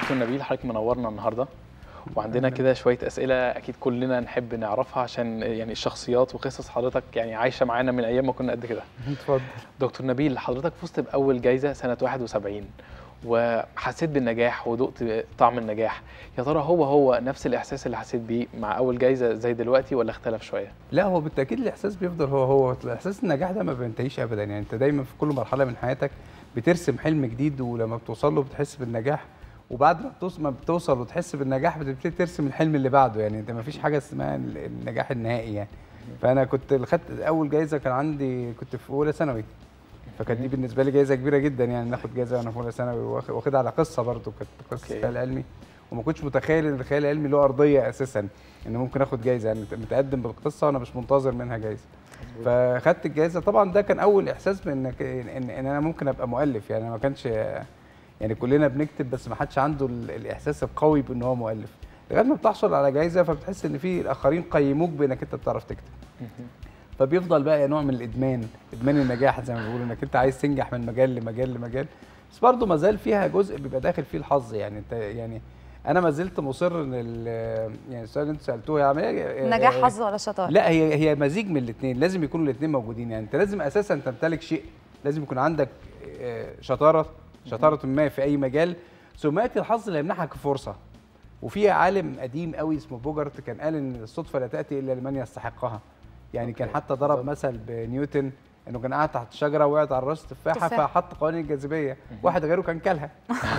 دكتور نبيل حضرتك منورنا النهارده وعندنا كده شويه اسئله اكيد كلنا نحب نعرفها عشان يعني الشخصيات وقصص حضرتك يعني عايشه معانا من ايام ما كنا قد كده اتفضل دكتور نبيل حضرتك فزت باول جايزه سنه 71 وحسيت بالنجاح وذقت طعم النجاح يا ترى هو هو نفس الاحساس اللي حسيت بيه مع اول جايزه زي دلوقتي ولا اختلف شويه لا هو بالتاكيد الاحساس بيفضل هو هو احساس النجاح ده ما بينتهيش ابدا يعني انت دايما في كل مرحله من حياتك بترسم حلم جديد ولما بتوصل له بتحس بالنجاح وبعد ما بتوصل ما بتوصل وتحس بالنجاح بتبتدي ترسم الحلم اللي بعده يعني انت ما فيش حاجه اسمها النجاح النهائي يعني فانا كنت خدت اول جايزه كان عندي كنت في اولى ثانوي فكانت دي بالنسبه لي جايزه كبيره جدا يعني ناخد جايزه وانا في اولى ثانوي واخد- واخدها على قصه برضو كانت قصه أوكي. خيال علمي وما كنتش متخيل ان الخيال العلمي له ارضيه اساسا ان ممكن اخد جايزه يعني متقدم بالقصه وانا مش منتظر منها جايزه فخدت الجائزه طبعا ده كان اول احساس بانك ان, إن انا ممكن ابقى مؤلف يعني ما كانش يعني كلنا بنكتب بس ما حدش عنده ال- الاحساس القوي بان هو مؤلف لغايه ما بتحصل على جائزه فبتحس ان في الاخرين قيموك بانك انت بتعرف تكتب فبيفضل بقى نوع من الادمان ادمان النجاح زي ما بيقولوا انك انت عايز تنجح من مجال لمجال لمجال بس برضه ما زال فيها جزء بيبقى داخل فيه الحظ يعني انت يعني انا ما زلت مصر ان ال- يعني السؤال اللي انت سالتوه يعني إيه- نجاح حظ ولا شطاره لا هي هي مزيج من الاثنين لازم يكونوا الاثنين موجودين يعني انت لازم اساسا تمتلك شيء لازم يكون عندك آه، شطاره شطاره ما في اي مجال ثم ياتي الحظ اللي يمنحك فرصه وفي عالم قديم قوي اسمه بوجرت كان قال ان الصدفه لا تاتي الا لمن يستحقها يعني كان أوكي، حتى ضرب بالظبط. مثل بنيوتن انه كان قاعد تحت شجره وقعت على راس تفاحه تفاحة. فحط قوانين الجاذبيه واحد غيره كان كلها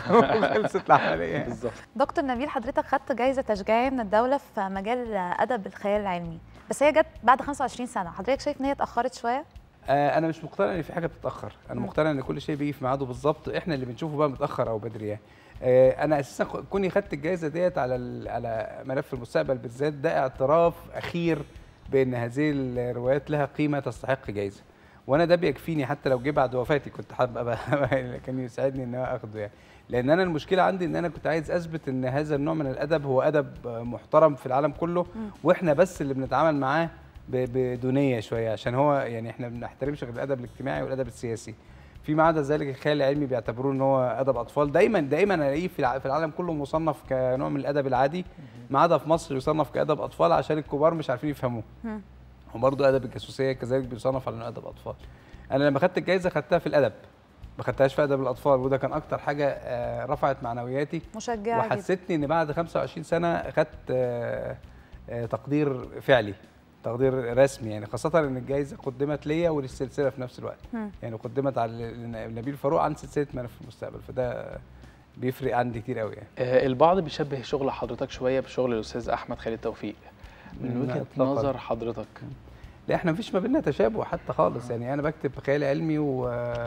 خلصت العمليه بالظبط دكتور نبيل حضرتك خدت جايزه تشجيعيه من الدوله في مجال ادب الخيال العلمي بس هي جت بعد 25 سنه حضرتك شايف ان هي اتاخرت شويه آه انا مش مقتنع ان في حاجه بتتاخر انا مم. مقتنع ان كل شيء بيجي في ميعاده بالظبط احنا اللي بنشوفه بقى متاخر او بدري يعني آه انا اساسا ك- كوني خدت الجائزه ديت على ال- على ملف المستقبل بالذات ده اعتراف اخير بان هذه الروايات لها قيمه تستحق جائزه وانا ده بيكفيني حتى لو جه بعد وفاتي كنت حابب ابقى كان يساعدني ان انا اخده يعني لان انا المشكله عندي ان انا كنت عايز اثبت ان هذا النوع من الادب هو ادب آه، محترم في العالم كله واحنا بس اللي بنتعامل معاه ب- بدونيه شويه عشان هو يعني احنا ما بنحترمش غير الادب الاجتماعي والادب السياسي فيما عدا ذلك الخيال العلمي بيعتبروه ان هو ادب اطفال دايما دايما الاقيه في الع- في العالم كله مصنف كنوع من الادب العادي ما عدا في مصر يصنف كادب اطفال عشان الكبار مش عارفين يفهموه مم. وبرضه ادب الجاسوسيه كذلك بيصنف على انه ادب اطفال انا لما خدت الجائزه خدتها في الادب ما خدتهاش في ادب الاطفال وده كان اكتر حاجه آه، رفعت معنوياتي مشجعه جدا وحسيتني ان بعد 25 سنه خدت آه، آه، تقدير فعلي تقدير رسمي يعني خاصه ان الجائزه قدمت ليا وللسلسله في نفس الوقت مم. يعني قدمت على نبيل فاروق عن سلسله ملف المستقبل فده بيفرق عندي كتير قوي يعني آه، البعض بيشبه شغل حضرتك شويه بشغل الاستاذ احمد خالد توفيق من لا وجهه إطلاقاً. نظر حضرتك لا احنا مفيش ما بيننا تشابه حتى خالص يعني انا بكتب خيال علمي و...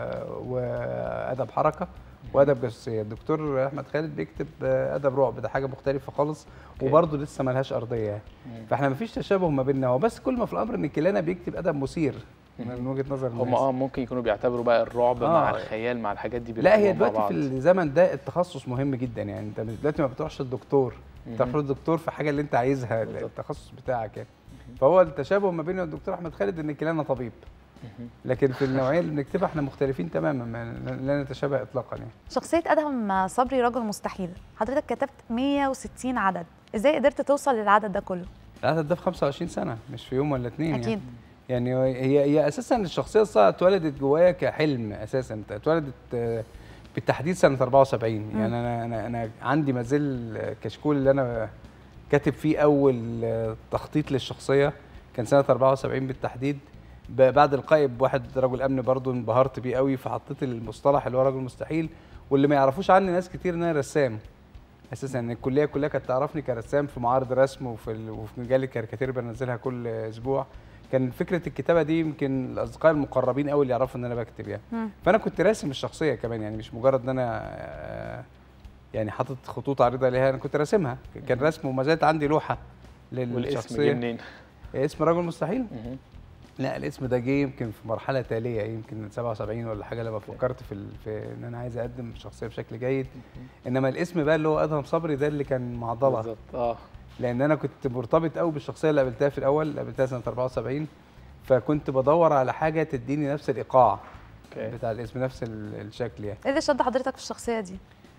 وادب حركه وادب جاسوسيه الدكتور احمد خالد بيكتب ادب رعب ده حاجه مختلفه خالص أوكي. وبرضه لسه ملهاش ارضيه يعني مم. فاحنا مفيش تشابه ما بيننا هو بس كل ما في الامر ان كلانا بيكتب ادب مثير مم. من وجهه نظر هم الناس اه ممكن يكونوا بيعتبروا بقى الرعب مع آه. الخيال مع الحاجات دي لا هي بيركبوا مع دلوقتي في بعض. الزمن ده التخصص مهم جدا يعني انت مش- دلوقتي ما بتروحش الدكتور انت مهم. المفروض الدكتور في حاجه اللي انت عايزها بالظبط. التخصص بتاعك يعني فهو التشابه ما بيني والدكتور احمد خالد ان كلانا طبيب مهم. لكن في النوعيه اللي بنكتبها احنا مختلفين تماما ما- لا نتشابه اطلاقا يعني شخصيه ادهم صبري رجل مستحيل حضرتك كتبت 160 عدد ازاي قدرت توصل للعدد ده كله العدد ده في 25 سنه مش في يوم ولا اتنين اكيد يعني يعني هي هي اساسا الشخصيه الصعبه اتولدت جوايا كحلم اساسا اتولدت آه، بالتحديد سنه 74 يعني انا انا انا عندي ما زال كشكول اللي انا كاتب فيه اول آه، تخطيط للشخصيه كان سنه 74 بالتحديد ب- بعد القائي بواحد رجل امن برضو انبهرت بيه قوي فحطيت المصطلح اللي هو رجل مستحيل واللي ما يعرفوش عني ناس كتير ان انا رسام اساسا ان الكليه كلها كانت تعرفني كرسام في معارض رسم وفي ال- وفي مجله كاريكاتير بنزلها كل اسبوع كان فكره الكتابه دي يمكن الاصدقاء المقربين قوي اللي يعرفوا ان انا بكتب يعني مم. فانا كنت راسم الشخصيه كمان يعني مش مجرد ان انا آه، يعني حاطط خطوط عريضه عليها انا كنت راسمها كان رسم وما زالت عندي لوحه والاسم جه للشخصيه منين؟ اسم رجل مستحيل مهم. لا الاسم ده جه يمكن في مرحله تاليه يمكن 77 ولا حاجه لما فكرت في, ال... في ان انا عايز اقدم الشخصيه بشكل جيد انما الاسم بقى اللي هو ادهم صبري ده اللي كان معضله بالظبط اه لان انا كنت مرتبط قوي بالشخصيه اللي قابلتها في الاول اللي قابلتها سنه 74 فكنت بدور على حاجه تديني نفس الايقاع اوكي بتاع الاسم نفس ال- الشكل يعني ايه اللي شد حضرتك في الشخصيه دي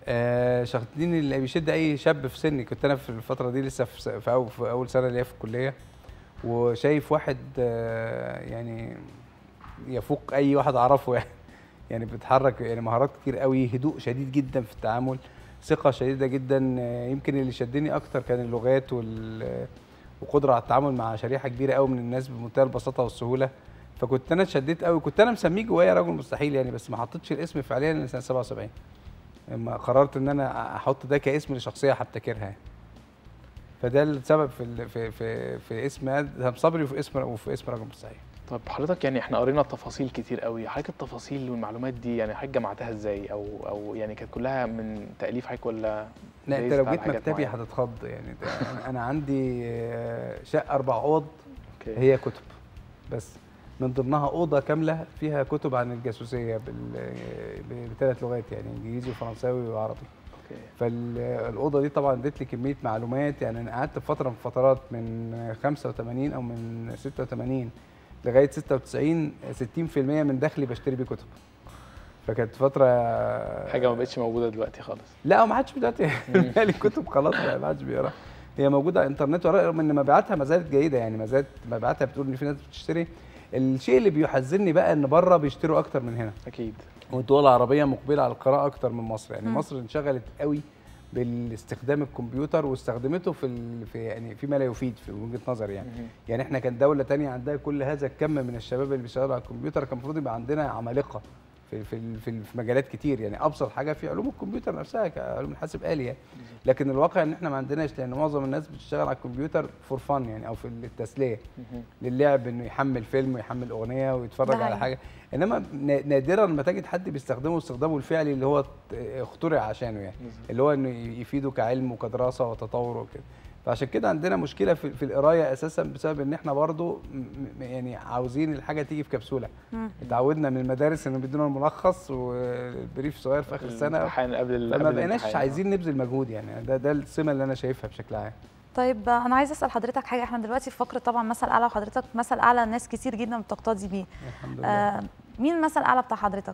آه شخصيتين اللي بيشد اي شاب في سني كنت انا في الفتره دي لسه في, س- في, أول, في اول سنه ليا في الكليه وشايف واحد آه يعني يفوق اي واحد اعرفه يعني يعني بيتحرك يعني مهارات كتير قوي هدوء شديد جدا في التعامل ثقه شديده جدا آه، يمكن اللي شدني اكتر كان اللغات وال وقدره على التعامل مع شريحه كبيره قوي من الناس بمنتهى البساطه والسهوله فكنت انا اتشددت قوي كنت انا مسميه جوايا رجل مستحيل يعني بس ما حطيتش الاسم فعليا الا سنه 77 لما قررت ان انا احط ده كاسم لشخصيه هبتكرها يعني. فده السبب في ال- في في, في اسم ادهم صبري وفي اسم وفي اسم رجل مستحيل طب حضرتك يعني احنا قرينا التفاصيل كتير قوي حضرتك التفاصيل والمعلومات دي يعني حضرتك جمعتها ازاي او او يعني كانت كلها من تاليف حضرتك ولا لا انت based لو على جيت حاجات مكتبي معينة؟ هتتخض يعني ده أنا- انا عندي آه، شقه اربع اوض اوكي هي كتب بس من ضمنها اوضه كامله فيها كتب عن الجاسوسيه بال- بثلاث لغات يعني انجليزي وفرنساوي وعربي اوكي فالاوضه دي طبعا ادت لي كميه معلومات يعني انا قعدت في فتره من فترات من 85 او من 86 لغايه 96 60% من دخلي بشتري بيه كتب فكانت فتره حاجه ما بقتش موجوده دلوقتي خالص لا ما حدش دلوقتي مالي الكتب خلاص بقى ما حدش بيقراها هي موجوده على الانترنت رغم ان مبيعاتها ما زالت جيده يعني ما زالت مبيعاتها بتقول ان في ناس بتشتري الشيء اللي بيحزنني بقى ان بره بيشتروا اكتر من هنا اكيد والدول العربيه مقبله على القراءه اكتر من مصر يعني مم. مصر انشغلت قوي بالاستخدام الكمبيوتر واستخدمته في ال... في يعني فيما لا يفيد في وجهه نظري يعني مهم. يعني احنا كان دوله تانية عندها كل هذا الكم من الشباب اللي بيشتغلوا على الكمبيوتر كان المفروض يبقى عندنا عمالقه في في في, في مجالات كتير يعني ابسط حاجه في علوم الكمبيوتر نفسها كعلوم الحاسب آلي يعني لكن الواقع ان احنا ما عندناش لان معظم الناس بتشتغل على الكمبيوتر فور فن يعني او في التسليه مهم. للعب انه يحمل فيلم ويحمل اغنيه ويتفرج ده على حقيقي. حاجه انما نا- نادرا ما تجد حد بيستخدمه استخدامه الفعلي اللي هو ت- اخترع عشانه يعني بالظبط. اللي هو انه ي- يفيده كعلم وكدراسه وتطور وكده فعشان كده عندنا مشكله في, في القرايه اساسا بسبب ان احنا برضو م- م- يعني عاوزين الحاجه تيجي في كبسوله مم. اتعودنا من المدارس انه بيدونا الملخص والبريف صغير في اخر السنه الامتحان قبل ال- فما قبل بقيناش الامتحان. عايزين نبذل مجهود يعني ده ده السمه اللي انا شايفها بشكل عام طيب آه، انا عايزه اسال حضرتك حاجه احنا دلوقتي في فقره طبعا مثل اعلى وحضرتك مثل اعلى ناس كتير جدا بتقتدي بيه الحمد لله آه مين المثل الاعلى بتاع حضرتك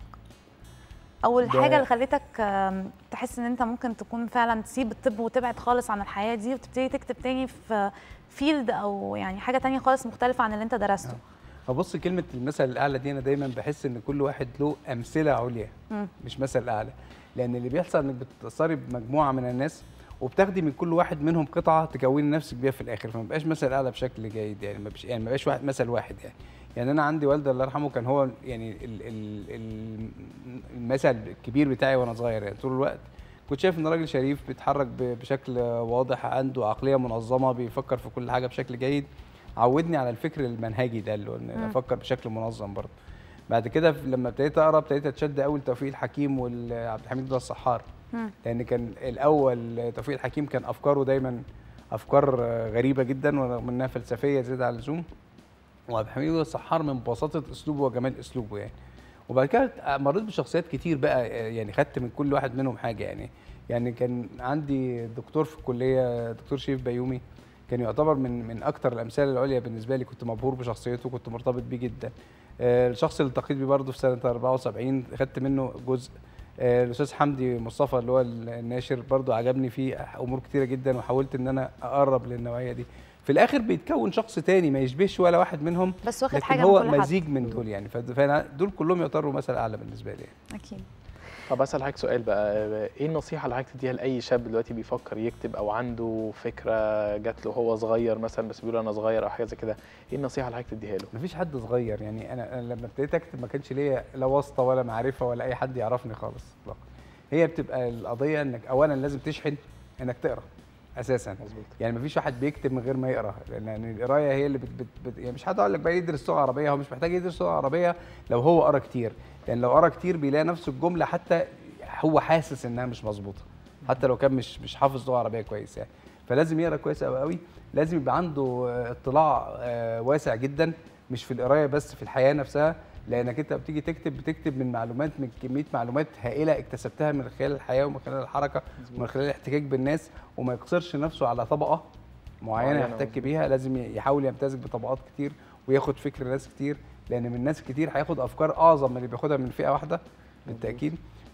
او ده- الحاجه اللي خلتك آم، تحس ان انت ممكن تكون فعلا تسيب الطب وتبعد خالص عن الحياه دي وتبتدي تكتب تاني في فيلد او يعني حاجه تانية خالص مختلفه عن اللي انت درسته فبص كلمه المثل الاعلى دي انا دايما بحس ان كل واحد له امثله عليا مم. مش مثل اعلى لان اللي بيحصل انك بتتصاري بمجموعه من الناس وبتاخدي من كل واحد منهم قطعه تكوني نفسك بيها في الاخر فما بقاش مثل اعلى بشكل جيد يعني ما بقاش يعني ما بقاش واحد مثل واحد يعني يعني انا عندي والدي الله يرحمه كان هو يعني ال ال ال المثل الكبير بتاعي وانا صغير يعني طول الوقت كنت شايف ان راجل شريف بيتحرك ب- بشكل واضح عنده عقليه منظمه بيفكر في كل حاجه بشكل جيد عودني على الفكر المنهجي ده اللي هو ان مم. افكر بشكل منظم برضه بعد كده لما ابتديت اقرا ابتديت اتشد قوي لتوفيق الحكيم وعبد الحميد رضا الصحار مم. لان كان الاول توفيق الحكيم كان افكاره دايما افكار آه، غريبه جدا ورغم انها فلسفيه زياده عن اللزوم وعبد الحميد رضا الصحار من بساطه اسلوبه وجمال اسلوبه يعني وبعد كده مريت بشخصيات كتير بقى آه، يعني خدت من كل واحد منهم حاجه يعني يعني كان عندي دكتور في الكليه دكتور شريف بيومي كان يعتبر من من اكتر الامثال العليا بالنسبه لي كنت مبهور بشخصيته كنت مرتبط بيه جدا آه، الشخص اللي التقيت بيه برضه في سنه 74 خدت منه جزء آه، الاستاذ حمدي مصطفى اللي هو الناشر برضه عجبني فيه امور كتيره جدا وحاولت ان انا اقرب للنوعيه دي في الاخر بيتكون شخص تاني ما يشبهش ولا واحد منهم بس واخد لكن حاجه هو من كل حد مزيج من دول يعني فد- فانا دول كلهم يعتبروا مثل اعلى بالنسبه لي يعني. اكيد طب اسال حضرتك سؤال بقى ايه النصيحه اللي حضرتك تديها لاي شاب دلوقتي بيفكر يكتب او عنده فكره جات له هو صغير مثلا بس بيقول انا صغير او حاجه زي كده ايه النصيحه اللي حضرتك تديها له مفيش حد صغير يعني انا, أنا لما ابتديت اكتب ما كانش ليا لا واسطه ولا معرفه ولا اي حد يعرفني خالص اطلاقا هي بتبقى القضيه انك اولا لازم تشحن انك تقرا اساسا مظبوط يعني مفيش واحد بيكتب من غير ما يقرا لان يعني القرايه هي اللي بت بت بت يعني مش هقول لك بقى يدرس لغه عربيه هو مش محتاج يدرس لغه عربيه لو هو قرا كتير لان لو قرا كتير بيلاقي نفسه الجمله حتى هو حاسس انها مش مظبوطه حتى لو كان مش مش حافظ لغه عربيه كويس يعني فلازم يقرا كويس قوي قوي لازم يبقى عنده آه، اطلاع آه، واسع جدا مش في القرايه بس في الحياه نفسها لانك انت بتيجي تكتب بتكتب من معلومات من كميه معلومات هائله اكتسبتها من خلال الحياه ومن خلال الحركه ومن خلال الاحتكاك بالناس وما يقصرش نفسه على طبقه معينه معينة، يحتك مظبوط. بيها لازم يحاول يمتزج بطبقات كتير وياخد فكر ناس كتير لان من ناس كتير هياخد افكار اعظم من اللي بياخدها من فئه واحده بالتاكيد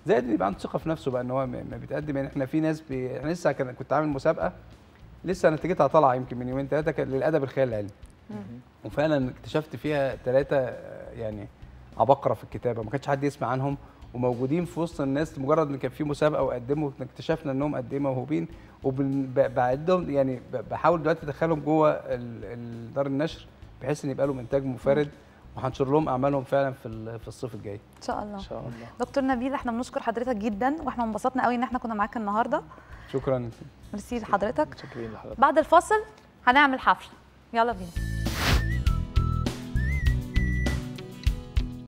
زائد ان يبقى عنده ثقه في نفسه بقى ان هو ما ما بيتقدم يعني احنا في ناس بي... احنا لسه كان كنت عامل مسابقه لسه نتيجتها طالعه يمكن من يومين ثلاثه كان للادب الخيال العلمي وفعلا اكتشفت فيها ثلاثه يعني عباقره في الكتابه ما كانش حد يسمع عنهم وموجودين في وسط الناس مجرد ان كان في مسابقه وقدموا اكتشفنا انهم قد ايه موهوبين وبعدهم يعني ب- بحاول دلوقتي ادخلهم جوه ال- ال- دار النشر بحيث ان يبقى لهم انتاج منفرد وهنشر لهم اعمالهم فعلا في ال- في الصيف الجاي ان شاء الله ان شاء الله دكتور نبيل احنا بنشكر حضرتك جدا واحنا انبسطنا قوي ان احنا كنا معاك النهارده شكرا ميرسي لحضرتك متشكرين لحضرتك بعد الفاصل هنعمل حفل يلا بينا